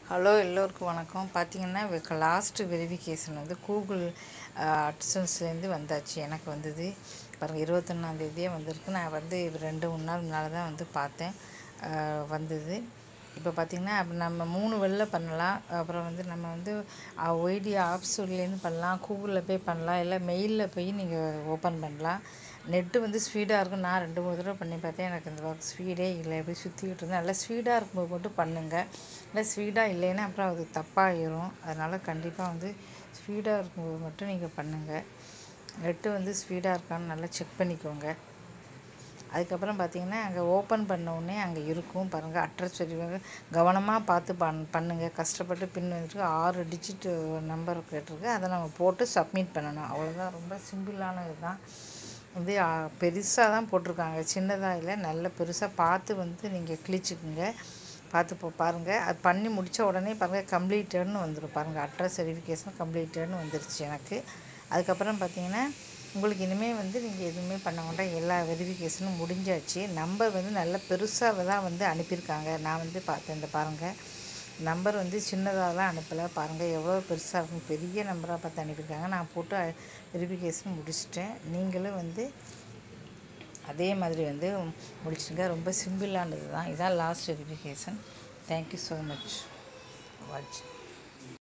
hello எல்லோருக்கும் வணக்கம் பார்த்தீங்கன்னா லாஸ்ட்டு வெரிஃபிகேஷன் வந்து கூகுள் அட்சன்ஸ்லேருந்து வந்தாச்சு எனக்கு வந்தது பாருங்கள் இருபத்தொன்னாந்தேதியே வந்திருக்கு நான் வந்து இது ரெண்டு மூணு நாள் முன்னால் தான் வந்து பார்த்தேன் அஹ் வந்தது இப்போ பார்த்தீங்கன்னா அப்ப நம்ம மூணு வழில பண்ணலாம் அப்புறம் வந்து நம்ம வந்து ஒய்டி ஆப்ஸ்லேருந்து பண்ணலாம் கூகுளில் போய் பண்ணலாம் இல்லை மெயிலில் போய் நீங்கள் ஓப்பன் பண்ணலாம் நெட்டு வந்து ஸ்பீடாக இருக்கும் நான் ரெண்டு மூணு தடவை பண்ணி பார்த்தேன் எனக்கு இந்த ஒர்க் ஸ்பீடே இல்லை எப்படி சுற்றிக்கிட்டு இருந்தேன் நல்லா ஸ்பீடாக இருக்கும்போது மட்டும் பண்ணுங்கள் இல்லை ஸ்பீடாக இல்லைன்னா அப்புறம் அது தப்பாகிடும் அதனால் கண்டிப்பாக வந்து ஸ்பீடாக இருக்கும்போது மட்டும் நீங்கள் பண்ணுங்கள் நெட்டு வந்து ஸ்பீடாக இருக்கான்னு நல்லா செக் பண்ணிக்கோங்க அதுக்கப்புறம் பார்த்தீங்கன்னா அங்கே ஓப்பன் பண்ண உடனே அங்கே இருக்கும் பாருங்கள் அட்ரஸ் தெரிவிங்க கவனமாக பார்த்து பண் பண்ணுங்கள் கஷ்டப்பட்டு பின் வந்துட்டு ஆறு டிஜிட் நம்பர் கேட்டிருக்கு அதை நம்ம போட்டு சப்மிட் பண்ணணும் அவ்வளோதான் ரொம்ப சிம்பிளான இதுதான் வந்து பெருசாக தான் போட்டிருக்காங்க சின்னதாக இல்லை நல்ல பெருசாக பார்த்து வந்து நீங்கள் கிழிச்சிக்குங்க பார்த்து போ பாருங்கள் அது பண்ணி முடித்த உடனே பாருங்கள் கம்ப்ளீட்டட்னு வந்துடும் பாருங்கள் அட்ரஸ் வெரிஃபிகேஷன் கம்ப்ளீட்டட்னு வந்துருச்சு எனக்கு அதுக்கப்புறம் பார்த்தீங்கன்னா உங்களுக்கு இனிமேல் வந்து நீங்கள் எதுவுமே பண்ண வேண்டாம் எல்லா வெரிஃபிகேஷனும் முடிஞ்சாச்சு நம்பர் வந்து நல்ல பெருசாக தான் வந்து அனுப்பியிருக்காங்க நான் வந்து பார்த்தேன் இந்த பாருங்கள் நம்பர் வந்து சின்னதாகலாம் அனுப்பலை பாருங்கள் எவ்வளோ பெருசாக இருக்கும் பெரிய நம்பராக பார்த்து அனுப்பியிருக்காங்க நான் போட்டு வெரிஃபிகேஷன் முடிச்சிட்டேன் நீங்களும் வந்து அதே மாதிரி வந்து முடிச்சுங்க ரொம்ப சிம்பிளானது தான் இதான் last verification thank you so much watch